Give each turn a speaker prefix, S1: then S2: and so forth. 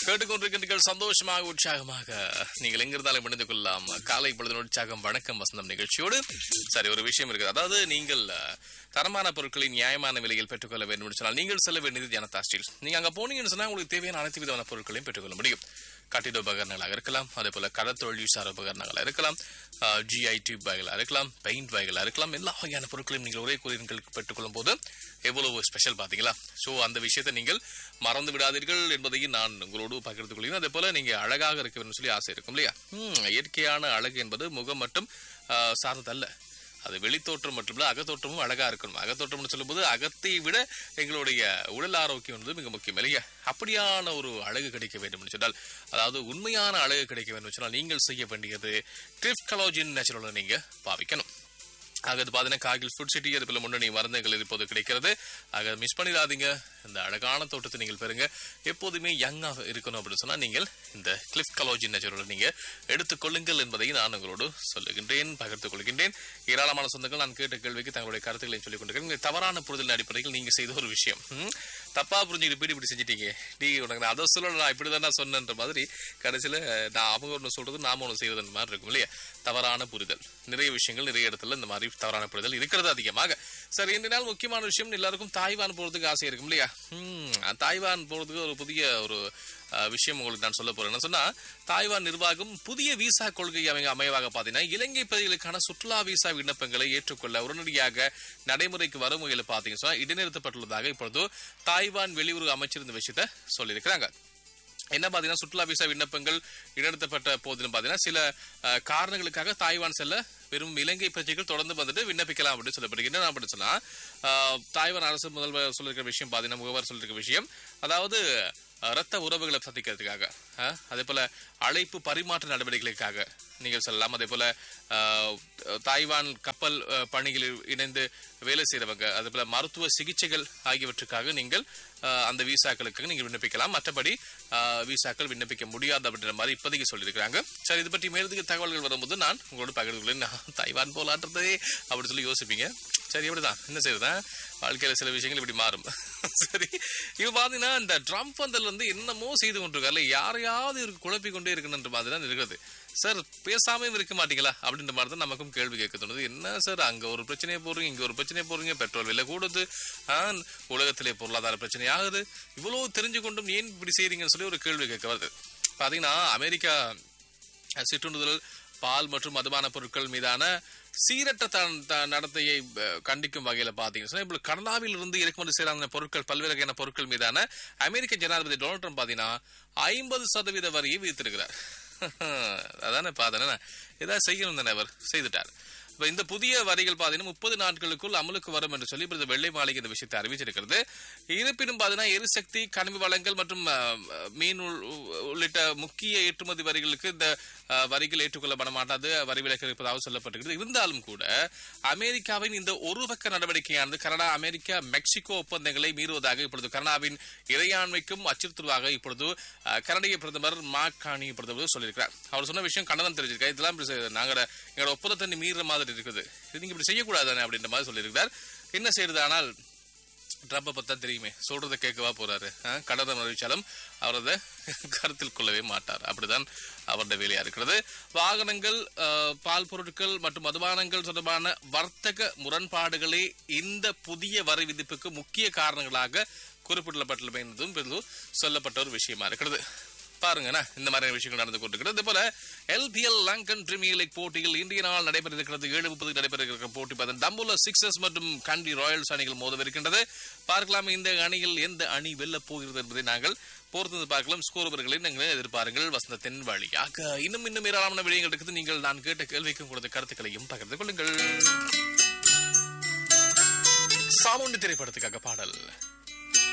S1: கேட்டுக்கொண்டிருக்கின்றீர்கள் சந்தோஷமாக உற்சாகமாக நீங்கள் எங்கிருந்தாலும் இணைந்து கொள்ளலாம் காலை பொழுது உற்சாகம் வணக்கம் வசந்தம் நிகழ்ச்சியோடு சரி ஒரு விஷயம் இருக்குது அதாவது நீங்கள் அஹ், தரமான பொருட்களை நியாயமான விலையில் பெற்றுக்கொள்ள வேண்டும் என்று சொன்னால் நீங்கள் செல்ல வேண்டியது ஜனதா ஸ்டீல் நீங்க அங்க போனீங்கன்னு சொன்னா உங்களுக்கு தேவையான அனைத்து விதமான பொருட்களையும் பெற்றுக்கொள்ள முடியும் கட்டிட உபகரணங்களாக இருக்கலாம் அதே போல கடத்தொழில் சார் உபகரணங்களாக இருக்கலாம் ஜிஐ டியூப் பேகளாக இருக்கலாம் பெயிண்ட் பேகளாக இருக்கலாம் எல்லா வகையான பொருட்களையும் நீங்கள் ஒரே கூறியர்களுக்கு பெற்றுக்கொள்ளும் போது எவ்வளவு ஸ்பெஷல் பாத்தீங்களா சோ அந்த விஷயத்தை நீங்கள் மறந்து விடாதீர்கள் என்பதையும் நான் உங்களோடு பகிர்ந்து கொள்கிறேன் அதே போல நீங்க அழகாக இருக்க வேண்டும் சொல்லி ஆசை இருக்கும் இல்லையா ஹம், இயற்கையான அழகு என்பது முகம் மட்டும் ஆஹ், சார்ந்ததல்ல அது வெளித்தோற்றம் மட்டுமல்ல அகத்தோற்றமும் அழகா இருக்கணும் அகத்தோற்றம்னு சொல்லும்போது அகத்தை விட எங்களுடைய உடல் ஆரோக்கியம் வந்து மிக முக்கியம் இல்லையா அப்படியான ஒரு அழகு கிடைக்க வேண்டும் என்று சொன்னால் அதாவது உண்மையான அழகு கிடைக்க வேண்டும் என்று சொன்னால் நீங்கள் செய்ய வேண்டியது ட்ரிப் கலோஜின் நேச்சுரலை நீங்க பாவிக்கணும் ஆக அது பார்த்தீங்கன்னா காகில் ஃபுட் சிட்டி அது போல முன்னணி மருந்துகள் இப்போது கிடைக்கிறது ஆக மிஸ் பண்ணிடாதீங்க இந்த அழகான தோட்டத்தை நீங்கள் பெறுங்க எப்போதுமே யங்காக இருக்கணும் அப்படின்னு சொன்னா நீங்கள் இந்த கிளிஃப் கலோஜி நேச்சுரலை நீங்க எடுத்துக்கொள்ளுங்கள் என்பதை நான் உங்களோடு சொல்லுகின்றேன் பகிர்ந்து கொள்கின்றேன் ஏராளமான சொந்தங்கள் நான் கேட்ட கேள்விக்கு தங்களுடைய கருத்துக்களை சொல்லிக் கொண்டிருக்கிறேன் இந்த தவறான புரிதல் அடிப்படையில் நீங்க செய்த ஒரு விஷயம் ம்? தப்பா புரிஞ்சுக்கிட்டு இப்படி இப்படி செஞ்சிட்டீங்க நீ உனக்கு நான் அதை சொல்ல நான் இப்படிதான் நான் சொன்னேன்ற மாதிரி கடைசியில நான் அவங்க ஒன்று சொல்றது நாம ஒன்று செய்வதன் மாதிரி இருக்கும் இல்லையா தவறான புரிதல் நிறைய விஷயங்கள் நிறைய இடத்துல இந்த மாதிரி தவறான புரிதல் இருக்கிறது அதிகமாக சரி இந்த நாள் முக்கியமான விஷயம் எல்லாருக்கும் தாய்வான் போறதுக்கு ஆசை இருக்கும் இல்லையா ம், தாய்வான் போறதுக்கு ஒரு புதிய ஒரு அஹ், விஷயம் உங்களுக்கு நான் சொல்ல போறேன் என்ன சொன்னா தாய்வான் நிர்வாகம் புதிய விசா கொள்கை அமைய அமைவாக பார்த்தீங்கன்னா இலங்கை பகுதிகளுக்கான சுற்றுலா விசா விண்ணப்பங்களை ஏற்றுக்கொள்ள உடனடியாக நடைமுறைக்கு வரும் வகையில் பார்த்தீங்கன்னா சொன்னா இடைநிறுத்தப்பட்டுள்ளதாக இப்பொழுது தாய்வான் வெளியுறவு அமைச்சர் இந்த விஷயத்த சொல்லியிருக்கிறாங்க என்ன பாத்தீங்கன்னா சுற்றுலா விசா விண்ணப்பங்கள் இடைநிறுத்தப்பட்ட போதிலும் பாத்தீங்கன்னா சில அஹ், காரணங்களுக்காக தாய்வான் செல்ல வெறும் இலங்கை பிரஜைகள் தொடர்ந்து வந்துட்டு விண்ணப்பிக்கலாம் அப்படின்னு சொல்லப்படுகிறது என்ன அப்படின்னு சொன்னா அஹ், தாய்வான் அரசு முதல்வர் சொல்லிருக்கிற விஷயம் பாத்தீங்கன்னா முகவர் சொல்லிருக்க விஷயம் அதாவது அஹ், ரத்த உறவுகளை சந்திக்கிறதுக்காக அஹ், அதே போல அழைப்பு பரிமாற்ற நடவடிக்கைகளுக்காக நீங்கள் சொல்லலாம் அதே போல அஹ், தாய்வான் கப்பல் அஹ், பணிகளில் இணைந்து வேலை செய்யறவங்க அதே போல மருத்துவ சிகிச்சைகள் ஆகியவற்றுக்காக நீங்கள் அஹ், அந்த விசாக்களுக்கு நீங்கள் விண்ணப்பிக்கலாம் மற்றபடி அஹ், விசாக்கள் விண்ணப்பிக்க முடியாது அப்படின்ற மாதிரி இப்போதைக்கு சொல்லியிருக்கிறாங்க சரி இது பற்றி மேலதிக தகவல்கள் வரும்போது நான் உங்களோட பகிர்ந்து கொள்கிறேன். நான் தாய்வான் போலான்றதே அப்படி சொல்லி யோசிப்பீங்க சரி அப்படிதான் என்ன செய்யுதுதான் வாழ்க்கையில சில விஷயங்கள் இப்படி மாறும் சரி இப்ப பாத்தீங்கன்னா இந்த ட்ரம்ப் வந்தல் வந்து என்னமோ செய்து கொண்டிருக்காருல்ல யாரையாவது இவருக்கு குழப்பி கொண்டே இருக்கணுன்ற மாதிரி தான் இருக்கிறது சார் பேசாமையும் இருக்க மாட்டீங்களா அப்படின்ற மாதிரி தான் நமக்கும் கேள்வி கேட்க தோணுது என்ன சார் அங்க ஒரு பிரச்சனையை போடுறீங்க இங்க ஒரு பிரச்சனையை போடுறீங்க பெட்ரோல் விலை கூடுது ஆ, உலகத்திலே பொருளாதார பிரச்சனை ஆகுது இவ்வளவு தெரிஞ்சு கொண்டும் ஏன் இப்படி செய்றீங்கன்னு சொல்லி ஒரு கேள்வி கேட்க வருது பாத்தீங்கன்னா அமெரிக்கா சிற்றுண்டுதல் பால் மற்றும் மதுபான பொருட்கள் மீதான சீரற்ற த- த- நடத்தையை அஹ், கண்டிக்கும் வகையில பாத்தீங்கன்னா சொன்னா, இப்ப கனடாவில் இருந்து இறக்குமதி செய்யறாங்க பொருட்கள் பல்வேறு வகையான பொருட்கள் மீதான அமெரிக்க ஜனாதிபதி டொனால்ட் ட்ரம்ப் பாத்தீங்கன்னா ஐம்பது சதவீத வரியை விதித்திருக்கிறார் அதானே பாத்தன ஏதாவது செய்யணும் தானே அவர் செய்துட்டார் இப்ப இந்த புதிய வரிகள் பாத்தீங்கன்னா முப்பது நாட்களுக்குள் அமலுக்கு வரும் என்று சொல்லி இப்ப இந்த வெள்ளை மாளிகை இந்த விஷயத்தை அறிவிச்சிருக்கிறது இருப்பினும் பாத்தீங்கன்னா எரிசக்தி கனிம வளங்கள் மற்றும் அஹ், மீன் உள்- உள்ளிட்ட முக்கிய ஏற்றுமதி வரிகளுக்கு இந்த அஹ், வரிகள் ஏற்றுக்கொள்ளப்பட மாட்டாது வரி விலக்கு இருப்பதாக சொல்லப்பட்டிருக்கிறது இருந்தாலும் கூட அமெரிக்காவின் இந்த ஒரு பக்க நடவடிக்கையானது கனடா அமெரிக்கா மெக்சிகோ ஒப்பந்தங்களை மீறுவதாக இப்பொழுது கனடாவின் இறையாண்மைக்கும் அச்சுறுத்துவதாக இப்பொழுது அஹ், கனடிய பிரதமர் மார்க் கானி இப்பொழுது சொல்லியிருக்கிறார் அவர் சொன்ன விஷயம் கண்டனம் தெரிஞ்சிருக்காரு இதெல்லாம் இப்படி செய்ய- நாங்க எங்களோட ஒப்பந்தத்தை மீறுற மாதிரி இருக்குது இது நீங்க இப்படி செய்யக்கூடாதானே அப்படின்ற மாதிரி சொல்லியிருக்கிறார் என்ன செய்யறது ஆனால் ட்ரம்பை பத்தா தெரியுமே சொல்றதை கேட்கவா போறாரு அஹ், கண்டனம் அறிவிச்சாலும் அவர் அதை கருத்தில் கொள்ளவே மாட்டார் அப்படிதான் அவருடைய வேலையா இருக்கிறது வாகனங்கள் அஹ், பால் பொருட்கள் மற்றும் மதுபானங்கள் தொடர்பான வர்த்தக முரண்பாடுகளே இந்த புதிய வரி விதிப்புக்கு முக்கிய காரணங்களாக குறிப்பிடப்பட்டுள்ளமை என்பதும் பெரிதும் சொல்லப்பட்ட ஒரு விஷயமா இருக்கிறது பாருங்கண்ணா இந்த மாதிரியான விஷயங்கள் நடந்து கொண்டிருக்கிறது இதே போல எல்பிஎல் லங்கன் பிரீமியர் லீக் போட்டியில் இந்திய நாள் நடைபெற இருக்கிறது ஏழு முப்பது நடைபெற இருக்கிற போட்டி பார்த்தா தம்புல சிக்ஸஸ் மற்றும் கண்டி ராயல்ஸ் அணிகள் மோதவிருக்கின்றது பார்க்கலாம் இந்த அணியில் எந்த அணி வெல்ல போகிறது என்பதை நாங்கள் பொறுத்து பார்க்கலாம் ஸ்கோர் அவர்களை நீங்கள் எதிர்பாருங்கள் வசந்தத்தின் வழியாக இன்னும் இன்னும் ஏராளமான விடயங்கள் இருக்குது நீங்கள் நான் கேட்ட கேள்விக்கும் கொடுத்த கருத்துக்களையும் பகிர்ந்து கொள்ளுங்கள் சாமுண்டி திரைப்படத்துக்காக பாடல்